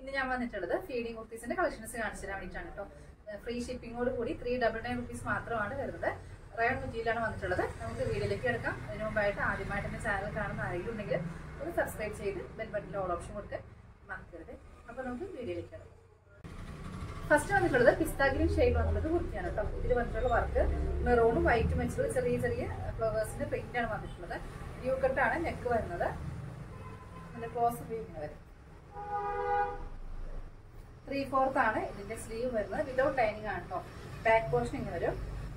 ഇനി ഞാൻ വന്നിട്ടുള്ളത് ഫീഡിംഗ് കുർത്തീസിന്റെ കളക്ഷൻസ് കാണിച്ചു തരാൻ വേണ്ടിയിട്ടാണ് കേട്ടോ ഫ്രീ ഷിപ്പിംഗോട് കൂടി ത്രീ ഡബിൾ നയൻ റുപ്പീസ് മാത്രമാണ് വരുന്നത് റയോൺ മെറ്റീരിയലാണ് വന്നിട്ടുള്ളത് നമുക്ക് വീഡിയോയിലേക്ക് എടുക്കാം അതിന് മുമ്പായിട്ട് ആദ്യമായിട്ട് എൻ്റെ ചാനൽ കാണുന്ന ആരെങ്കിലും ഉണ്ടെങ്കിൽ ഒന്ന് സബ്സ്ക്രൈബ് ചെയ്ത് ബെൽ ബട്ടണിൽ ഓൾ ഓപ്ഷൻ കൊടുത്ത് മറക്കരുത് അപ്പോൾ നമുക്ക് വീഡിയോയിലേക്ക് എടുക്കാം ഫസ്റ്റ് വന്നിട്ടുള്ളത് പിസ്ത ഗ്രീൻ ഷെയ്ഡ് വന്നിട്ടുള്ളത് കുർത്തിയാണ് കേട്ടോ ഇതിൽ വന്നിട്ടുള്ള വർക്ക് മെറൂണും വൈറ്റും വെച്ചിട്ടുള്ള ചെറിയ ചെറിയ ഫ്ലവേഴ്സിന്റെ പ്രിന്റ് ആണ് വന്നിട്ടുള്ളത് വ്യൂ കട്ടാണ് നെക്ക് വരുന്നത് അതിന്റെ ക്ലോസ് വ്യൂ ഇങ്ങനെ വരും ത്രീ ഫോർത്ത് ആണ് ഇതിന്റെ സ്ലീവ് വരുന്നത് വിതൗട്ട് ലൈനിങ് ആണ് കേട്ടോ ബാക്ക് പോർഷൻ ഇങ്ങനെ വരും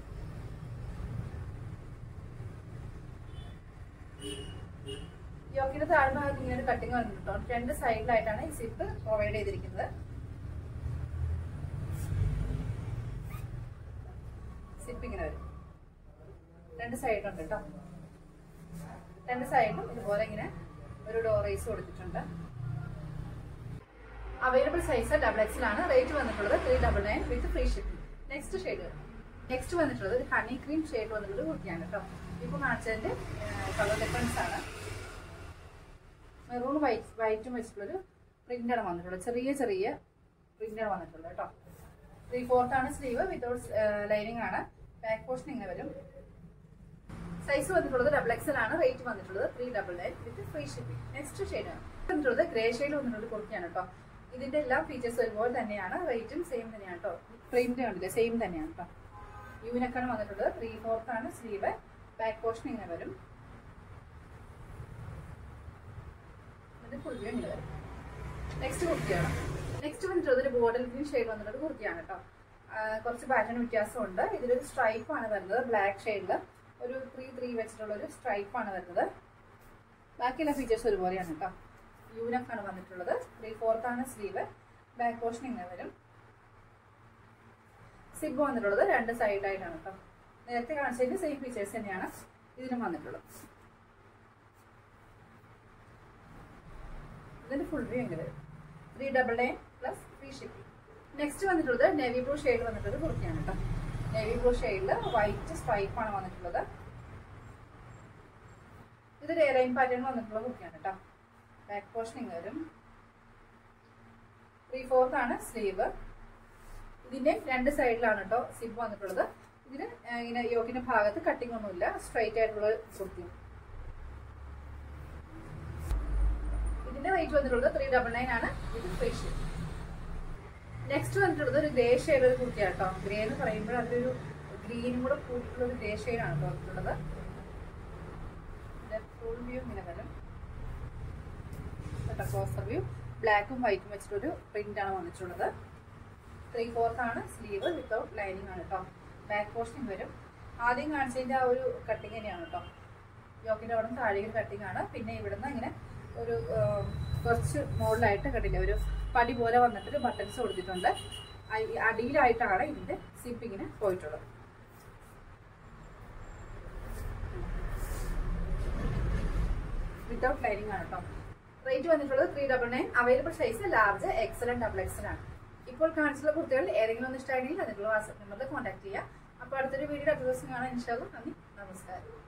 യോക്കിന്റെ താഴ്ഭാഗത്ത് ഇങ്ങനെ ഒരു കട്ടിങ് വന്നിട്ടോ രണ്ട് സൈഡിലായിട്ടാണ് ഈ സിപ്പ് പ്രൊവൈഡ് ചെയ്തിരിക്കുന്നത് സിപ്പ് ഇങ്ങനെ വരും രണ്ട് സൈഡുണ്ട് കേട്ടോ രണ്ട് സൈഡിലും ഇതുപോലെ ഇങ്ങനെ ഒരു ഡോറേസ് കൊടുത്തിട്ടുണ്ട് അവൈലബിൾ സൈസ് ഡബിൾ എക്സിൽ ആണ് റേറ്റ് വന്നിട്ടുള്ളത് three double nine with free shipping next shade next വന്നിട്ടുള്ളത് ഒരു ഹണി ക്രീം ഷെയ്ഡ് വന്നിട്ടുള്ളത് കുർത്തിയാണ് കേട്ടോ ഇപ്പൊ കാണിച്ചതിന്റെ കളർ ഡിഫറൻസ് ആണ് മെറൂൺ വൈറ്റ് വൈറ്റും വെച്ചിട്ടുള്ളൊരു പ്രിന്റാണ് വന്നിട്ടുള്ളത് ചെറിയ ചെറിയ പ്രിന്റാണ് വന്നിട്ടുള്ളത് കേട്ടോ ത്രീ ഫോർത്ത് ആണ് സ്ലീവ് വിത്തൗട്ട് ലൈനിങ് ആണ് ബാക്ക് പോർഷൻ ഇങ്ങനെ വരും സൈസ് വന്നിട്ടുള്ളത് ഡബിൾ എക്സൽ ആണ് റേറ്റ് വന്നിട്ടുള്ളത് three double nine with free shipping next shade ആണ് വന്നിട്ടുള്ളത് ഗ്രേ ഷെയ്ഡ് വന്നിട്ടുള്ളത് കുർത്തിയാണ് കേട്ടോ ഇതിന്റെ എല്ലാ ഫീച്ചേഴ്സ് ഒരുപോലെ തന്നെയാണ് റേറ്റും സെയിം തന്നെയാണ് കേട്ടോ പ്രിന്റ് കണ്ടില്ലേ സെയിം തന്നെയാണ് കേട്ടോ യൂനക്കാണ് വന്നിട്ടുള്ളത് ത്രീ ഫോർത്ത് ആണ് സ്ലീവ് ബാക്ക് പോർഷൻ ഇങ്ങനെ വരും ഇത് ഫുൾ വ്യൂ ഇങ്ങനെ വരും നെക്സ്റ്റ് കുർത്തിയാണ് നെക്സ്റ്റ് വന്നിട്ടുള്ളത് ഒരു ബോർഡർ ഗ്രീൻ ഷെയ്ഡ് വന്നിട്ടുള്ളത് കുർത്തിയാണ് കേട്ടോ കുറച്ച് പാറ്റേൺ വ്യത്യാസമുണ്ട് ഇതിലൊരു സ്ട്രൈപ്പ് ആണ് വരുന്നത് ബ്ലാക്ക് ഷെയ്ഡിൽ ഒരു ത്രീ ത്രീ വെച്ചിട്ടുള്ള ഒരു സ്ട്രൈപ്പ് ആണ് വരുന്നത് ബാക്കിയുള്ള ഫീച്ചേഴ്സ് ഒരുപോലെയാണ് കേട്ടോ യൂനക്ക് ആണ് വന്നിട്ടുള്ളത് ത്രീ ഫോർത്ത് ആണ് സ്ലീവ് ബാക്ക് പോർഷൻ ഇങ്ങനെ വരും സിബ് വന്നിട്ടുള്ളത് രണ്ട് സൈഡായിട്ടാണ് കേട്ടോ നേരത്തെ കാണിച്ചതിന്റെ സെയിം ഫീച്ചേഴ്സ് തന്നെയാണ് ഇതിനും വന്നിട്ടുള്ളത് ഇതിന്റെ ഫുൾ വ്യൂ ഇങ്ങനെ വരും three double nine plus free shipping next വന്നിട്ടുള്ളത് നെവി ബ്ലൂ ഷെയ്ഡ് വന്നിട്ടുള്ളത് കുർത്തിയാണ് കേട്ടോ നെവി ബ്ലൂ ഷെയ്ഡിൽ വൈറ്റ് സ്ട്രൈപ്പ് ആണ് വന്നിട്ടുള്ളത് ഇതൊരു എയർലൈൻ പാറ്റേൺ വന്നിട്ടുള്ള കുർത്തിയാണ് കേട്ടോ ബാക്ക് പോർഷൻ ഇങ്ങനെ വരും ത്രീ ഫോർത്ത് ആണ് സ്ലീവ് ഇതിന്റെ രണ്ട് സൈഡിലാണ് കേട്ടോ സിബ് വന്നിട്ടുള്ളത് ഇതിന് ഇങ്ങനെ യോക്കിന്റെ ഭാഗത്ത് കട്ടിംഗ് ഒന്നുമില്ല സ്ട്രൈറ്റ് ആയിട്ടുള്ള കുർത്തി ഇതിന്റെ റേറ്റ് വന്നിട്ടുള്ളത് ത്രീ ഡബിൾ നയൻ ആണ് ഇത് ഫ്രീ ഷിപ്പ് നെക്സ്റ്റ് വന്നിട്ടുള്ളത് ഒരു ഗ്രേ ഷെയ്ഡ് ഒരു കുർത്തിയാണ് കേട്ടോ ഗ്രേ എന്ന് പറയുമ്പോൾ അതിലൊരു ഗ്രീനും കൂടെ കൂട്ടിയിട്ടുള്ള ഒരു ഗ്രേ ഷെയ്ഡാണ് കേട്ടോ വന്നിട്ടുള്ളത് ഫുൾ വ്യൂ ഇങ്ങനെ വരും കേട്ടോ ക്ലോസർ വ്യൂ ബ്ലാക്കും വൈറ്റും വെച്ചിട്ടൊരു പ്രിന്റ് ആണ് വന്നിട്ടുള്ളത് ത്രീ ഫോർത്ത് ആണ് സ്ലീവ് വിത്തൗട്ട് ലൈനിങ് ആണ് കേട്ടോ ബാക്ക് പോർഷൻ വരും ആദ്യം കാണിച്ചതിന്റെ ആ ഒരു കട്ടിങ് തന്നെയാണ് കേട്ടോ യോക്കിന്റെ അവിടെ നിന്ന് താഴേക്ക് ഒരു കട്ടിങ് ആണ് പിന്നെ ഇവിടുന്ന് ഇങ്ങനെ ഒരു കുറച്ച് മുകളിലായിട്ട് കണ്ടില്ല ഒരു പടി പോലെ വന്നിട്ട് ബട്ടൺസ് കൊടുത്തിട്ടുണ്ട് അടിയിലായിട്ടാണ് ഇതിന്റെ സിപ്പിങ്ങിന് പോയിട്ടുള്ളത് വിത്തൗട്ട് ലൈനിങ് ആണ് കേട്ടോ റേറ്റ് വന്നിട്ടുള്ളത് three double nine available size large XL double XL ആണ് ഇപ്പോൾ കാണിച്ചുള്ള കുർത്തികളിൽ ഏതെങ്കിലും ഒന്ന് ഇഷ്ടമായെങ്കിൽ അതിനുള്ള വാട്സ്ആപ്പ് നമ്പറിൽ കോൺടാക്ട് ചെയ്യാം അപ്പോൾ അടുത്തൊരു വീഡിയോ അടുത്ത ദിവസം കാണാൻ ഇൻഷാലും നന്ദി നമസ്കാരം